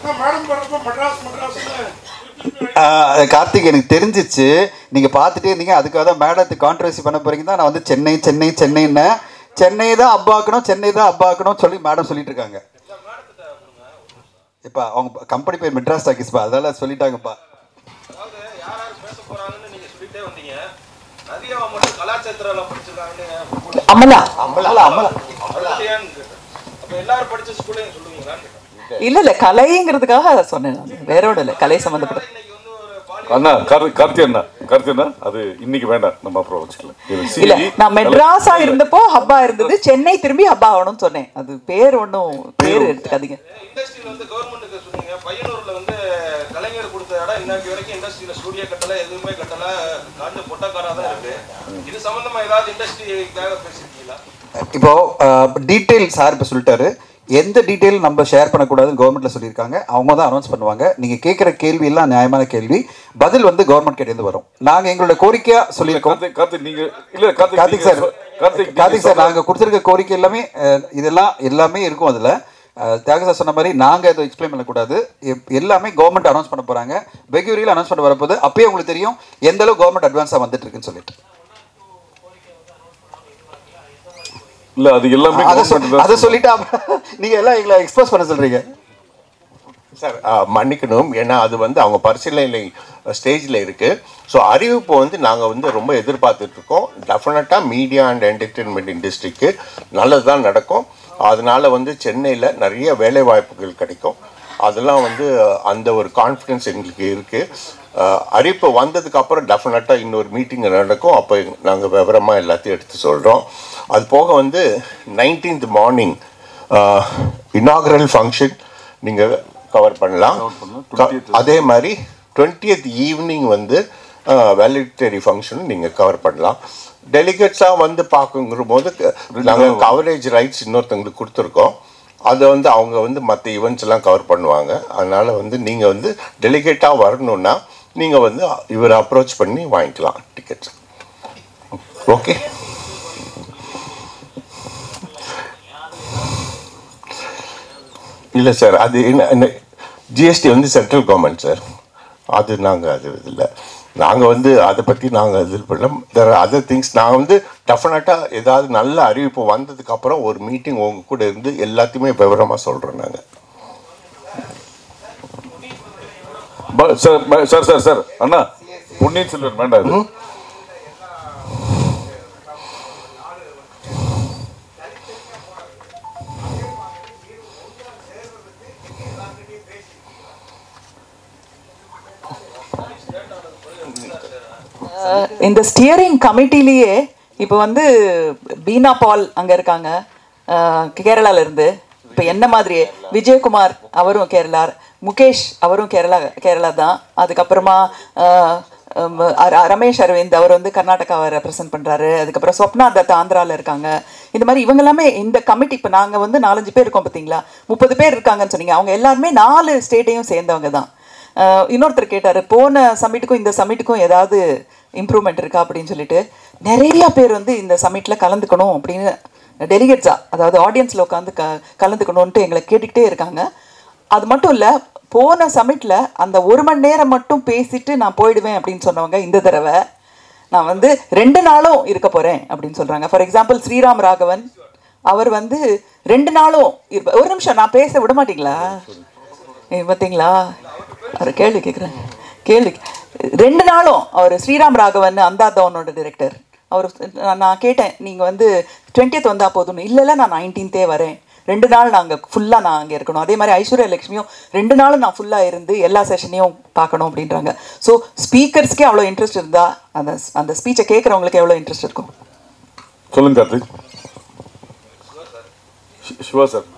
Madam வர்றப்ப மெட்ராஸ் மெட்ராஸ்னு ஆஹ் கார்த்திக் எனக்கு தெரிஞ்சிச்சு நீங்கள் பார்த்துட்டே இருந்தீங்க அதுக்காக தான் மேடத்துக்கு கான்ட்ரவர்சி பண்ண போறீங்க தான் நான் வந்து சென்னை சென்னை சென்னைன்னு சென்னை தான் அப்பாக்கணும் சென்னை தான் அப்பாக்கணும் சொல்லி மேடம் சொல்லிட்டு இருக்காங்க இப்போ அவங்க கம்பெனி பேர் மெட்ராஸ் டாக்கிஸ்பா அதெல்லாம் சொல்லிட்டாங்கப்பா அதாவது யார் யார் பேச போறாங்கன்னு நீங்க சொல்லிட்டே வந்தீங்க நதியாவை மட்டும் கலாச்சேத்திரால படிச்சிருக்காங்கன்னு அமலா அம்மலா அம்மலா படிச்சியான்னு கேட்டேன் அப்ப எல்லாரும் படிச்ச ஸ்கூல்லையும் சொல்லுவீங்களான்னு கேட்டேன் இல்ல இல்ல கலைங்கிறதுக்காக அதை சொன்னேன் நான் வேற ஒன்றும் இல்லை கலை சம்மந்தப்பட்ட இன்னைக்கு வந்து ஒரு பாலி அண்ணா கார்த்தி கார்த்தி அண்ணா கார்த்தி அண்ணா அது இன்னைக்கு வேண்டாம் நம்ம அப்புறம் வச்சுக்கலாம் இது இல்ல CE நான் மெட்ராஸா இருந்தப்போ ஹப்பா இருந்தது சென்னை திரும்பி ஹப்பா ஆகணும்னு சொன்னேன் அது பேர் ஒன்றும் பேர் எடுத்துக்காதீங்க இண்டஸ்ட்ரியில வந்து கவர்மெண்ட்டுக்கு சொன்னீங்க பையனூர்ல வந்து கலைஞர் கொடுத்த இடம் இன்னைக்கு வரைக்கும் இண்டஸ்ட்ரியில ஸ்டூடியோ கட்டல எதுவுமே கட்டல காஞ்ச பொட்டக்காரா தான் இருக்கு இது சம்பந்தமா ஏதாவது இண்டஸ்ட்ரிக்காக பேசிருக்கீங்களா இப்போ டீட்டெயில் சார் இப்போ சொல்லிட்டாரு எந்த டீட்டெயில் நம்ம ஷேர் பண்ணக்கூடாதுன்னு கவர்மெண்ட்ல சொல்லியிருக்காங்க அவங்க தான் அனௌன்ஸ் பண்ணுவாங்க நீங்கள் கேட்குற கேள்வி எல்லாம் நியாயமான கேள்வி பதில் வந்து கவர்மெண்ட் கிட்டேருந்து வரும் நாங்கள் எங்களோட கோரிக்கையா சொல்லியிருக்கோம் கார்த்திக் கார்த்திக் நீங்க இல்ல கார்த்திக் கார்த்திக் நீங்க சார் சொ- கார்த்திக் கார்த்திக் சார் நாங்கள் கொடுத்துருக்க கோரிக்கை எல்லாமே அஹ், இதெல்லாம் எல்லாமே இருக்கும் அதில் தியாக சார் சொன்ன மாதிரி நாங்கள் இதை எக்ஸ்பிளைன் பண்ணக்கூடாது எப்- எல்லாமே கவர்மெண்ட் அனௌன்ஸ் பண்ண போகிறாங்க பெக்யூரியில் அனௌன்ஸ் பண்ண வரப்போது அப்பயே உங்களுக்கு தெரியும் எந்த அளவு கவர்மெண்ட் அட்வான்ஸாக வந்துட்டு இருக்குன்னு சொல்லிட்டு இல்ல அது எல்லாமே அதை சொ- government தான் அதை சொல்லிட்டு அப்புறம் நீங்க எல்லாம் எங்களை எக்ஸ்போஸ் பண்ண சொல்றீங்க சார் ஆ, மன்னிக்கணும் ஏன்னா அது வந்து அவங்க பரிசீலனை ஸ்டேஜில் இருக்குது ஸோ அறிவிப்பு வந்து நாங்கள் வந்து ரொம்ப எதிர்பார்த்துட்டு இருக்கோம் டெஃபினட்டாக மீடியா அண்ட் என்டர்டெயின்மெண்ட் இண்டஸ்ட்ரிக்கு நல்லது தான் நடக்கும் அதனால வந்து சென்னையில் நிறைய வேலை வாய்ப்புகள் கிடைக்கும் அதெல்லாம் வந்து அந்த ஒரு கான்ஃபிடென்ஸ் எங்களுக்கு இருக்குது அறிவிப்பு வந்ததுக்கு அப்புறம் டெஃபினட்டாக இன்னொரு மீட்டிங் நடக்கும் அப்போ நாங்கள் விவரமாக எல்லாத்தையும் எடுத்து சொல்கிறோம் அது போக வந்து நைன்டீன்த் மார்னிங் இனாகரல் ஃபங்க்ஷன் நீங்கள் கவர் பண்ணலாம் க- அதே மாதிரி டுவெண்ட்டியத் ஈவினிங் வந்து வேலிட்டரி ஃபங்க்ஷனும் நீங்கள் கவர் பண்ணலாம் டெலிகேட்ஸாக வந்து பார்க்குங்கிற போது நாங்கள் கவரேஜ் ரைட்ஸ் இன்னொருத்தங்களுக்கு கொடுத்துருக்கோம் அதை வந்து அவங்க வந்து மற்ற ஈவெண்ட்ஸ் எல்லாம் கவர் பண்ணுவாங்க அதனால் வந்து நீங்கள் வந்து டெலிகேட்டாக வரணுன்னா நீங்கள் வந்து இவரை அப்ரோச் பண்ணி வாங்கிக்கலாம் டிக்கெட்ஸ் ஓகே இல்லை சார் அது என்ன ஜிஎஸ்டி வந்து சென்ட்ரல் கவர்மெண்ட் சார் அது நாங்கள் அது இல்லை நாங்கள் வந்து அதை பற்றி நாங்கள் இது பண்ணல தெர் அதர் திங்ஸ் நான் வந்து டெஃபினட்டாக ஏதாவது நல்ல அறிவிப்பு வந்ததுக்கப்புறம் ஒரு மீட்டிங் உங்க கூட இருந்து எல்லாத்தையுமே விவரமாக சொல்கிறோம் நாங்கள் ப- சார் ப- சார் சார் சார் அண்ணா பொன்னியின் செல்வன் வேண்டாம் இது அஹ் இந்த ஸ்டியரிங் கமிட்டிலேயே இப்போ வந்து பீனா பால் அங்க இருக்காங்க அஹ் கேரளால இருந்து இப்போ என்ன மாதிரியே விஜயகுமார் அவரும் கேரளா முகேஷ் அவரும் கேரளா கேரளா தான் அதுக்கப்புறமா அஹ், ஹம், அர- ரமேஷ் அரவிந்த் அவர் வந்து கர்நாடகாவை ரெப்ரசன்ட் பண்றாரு அதுக்கப்புறம் சொப்னா தத் ஆந்திரால இருக்காங்க இந்த மாதிரி இவங்க எல்லாமே இந்த கமிட்டி இப்போ நாங்க வந்து நாலஞ்சு பேர் இருக்கோம் பார்த்தீங்களா முப்பது பேர் இருக்காங்கன்னு சொன்னீங்க அவங்க எல்லாருமே நாலு ஸ்டேட்டையும் சேர்ந்தவங்க தான் அஹ் இன்னொருத்தர் கேட்டார் போன சமிட்டுக்கும் இந்த சமிட்டுக்கும் ஏதாவது இம்ப்ரூவ்மெண்ட் இருக்கா அப்படின்னு சொல்லிட்டு நிறைய பேர் வந்து இந்த சமிட்டில் கலந்துக்கணும் அப்படின்னு டெலிகேட்ஸா அதாவது ஆடியன்ஸில் உட்காந்து க கலந்துக்கணும்ன்ட்டு எங்களை கேட்டுக்கிட்டே இருக்காங்க அது மட்டும் இல்லை போன சமிட்டில் அந்த ஒரு மணி நேரம் மட்டும் பேசிட்டு நான் போயிடுவேன் அப்படின்னு சொன்னவங்க இந்த தடவை நான் வந்து ரெண்டு நாளும் இருக்க போகிறேன் அப்படின்னு சொல்கிறாங்க ஃபார் எக்ஸாம்பிள் ஸ்ரீராம் ராகவன் அவர் வந்து ரெண்டு நாளும் இருப்ப ஒரு நிமிஷம் நான் பேச விட மாட்டீங்களா ஏய், பார்த்தீங்களா அவர் கேள்வி கேட்குறேன் கேள்வி ரெண்டு நாளும் அவர் ஸ்ரீராம் ராகவன் அந்தாதவனோட டிரெக்டர் அவர் நான் நான் கேட்டேன் நீங்கள் வந்து டுவெண்ட்டியத் வந்தால் போதும்னு இல்லை இல்லை நான் நைன்டீன்த்தே வரேன் ரெண்டு நாள் நாங்கள் ஃபுல்லாக நான் அங்கே இருக்கணும் அதே மாதிரி ஐஸ்வர்யா லட்சுமியும் ரெண்டு நாளும் நான் ஃபுல்லாக இருந்து எல்லா செஷனையும் பார்க்கணும் அப்படின்றாங்க ஸோ ஸ்பீக்கர்ஸ்க்கே அவ்வளோ இன்ட்ரெஸ்ட் இருந்தா அந்த அந்த ஸ்பீச்சை கேட்குறவங்களுக்கு எவ்வளோ இன்ட்ரெஸ்ட் இருக்கும் சொல்லுங்க கார்த்திக் சி- சிவா சார்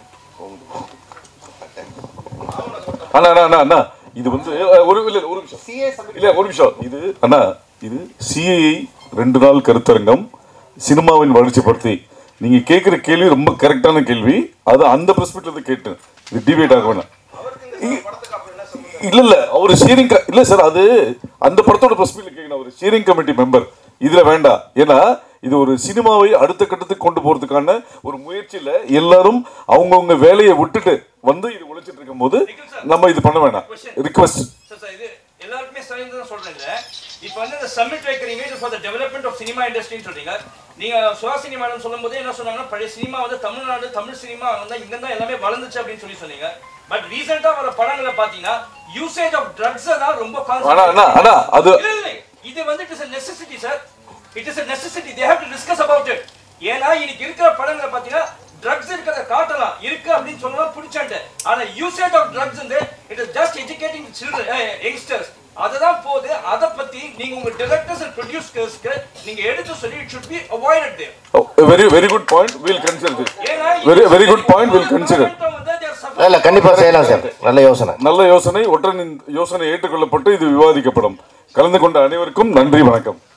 அண்ணா அண்ணா அண்ணா அண்ணா இது வந்து அஹ், ஒரு இல்ல ஒரு நிமிஷம் இல்ல ஒரு நிமிஷம் இது அண்ணா இது சிஏஐ ரெண்டு நாள் கருத்தரங்கம் சினிமாவின் வளர்ச்சி பற்றி நீங்க கேட்குற கேள்வி ரொம்ப கரெக்டான கேள்வி அது அந்த பிரஸ்பெக்ட்ல இருந்து கேட்டேன் இது டிபேட் ஆக வேணாம் இல்ல இல்ல அவர் ஸ்டீரிங் இல்ல சார் அது அந்த படத்தோட பிரஸ்பெக்ட்ல கேட்கணும் அவர் ஸ்டீரிங் கமிட்டி மெம்பர் இதுல வேண்டாம் ஏன்னா இது ஒரு சினிமாவை அடுத்த கட்டத்துக்கு கொண்டு போறதுக்கான ஒரு முயற்சியில எல்லாரும் அவங்கவுங்க வேலையை விட்டுட்டு வந்து இது உழைச்சிட்டு இருக்கும்போது நம்ம இது பண்ண வேணாம் ரிக்வஸ்ட் சார் சார் இது எல்லாருக்குமே சரின்னு தான் சொல்றேன் இதுல. இப்போ வந்து இந்த சம்மிட் வைக்கிறீங்க இது for the development of cinema இண்டஸ்ட்ரின்னு சொல்றீங்க நீங்க சுஹாசினி மேடம் சொல்லும்போது என்ன சொன்னாங்கன்னா பழைய சினிமா வந்து தமிழ்நாடு தமிழ் சினிமா வந்து இங்க தான் எல்லாமே வளர்ந்துச்சு அப்படின்னு சொல்லி சொன்னீங்க பட் ரீசெண்டா வர படங்களை பாத்தீங்கன்னா யூசேஜ் ஆஃப் ட்ரக்ஸ் தான் ரொம்ப ஆனா அண்ணா அண்ணா அது இல்ல இல்ல இது வந்து it is a necessity sir it is a necessity they have to discuss about it ஏன்னா இன்னைக்கு இருக்கிற படங்களை பாத்தீங்கன்னா ட்ரக்ஸ் இருக்கிறத காட்டலாம் இருக்கு அப்படின்னு சொல்லலாம் பிடிச்சான்ட்டு ஆனா யூசேஜ் ஆஃப் ட்ரக்ஸ் வந்து it is just educating children youngsters அதுதான் போகுது அதை பத்தி நீங்க உங்க டிரெக்டர்ஸ் அண்ட் ப்ரொடியூசர்ஸ்க்கு நீங்க எடுத்து சொல்லி it should be avoided there very very good point will consider this ஏன்னா very very good point will consider momentum வந்து they are suffering. இல்ல இல்ல கண்டிப்பா செய்யலாம் சார் நல்ல யோசனை நல்ல யோசனை ஒற்றனின் யோசனை ஏற்றுக்கொள்ளப்பட்டு இது விவாதிக்கப்படும் கலந்து கொண்ட அனைவருக்கும் நன்றி வணக்கம்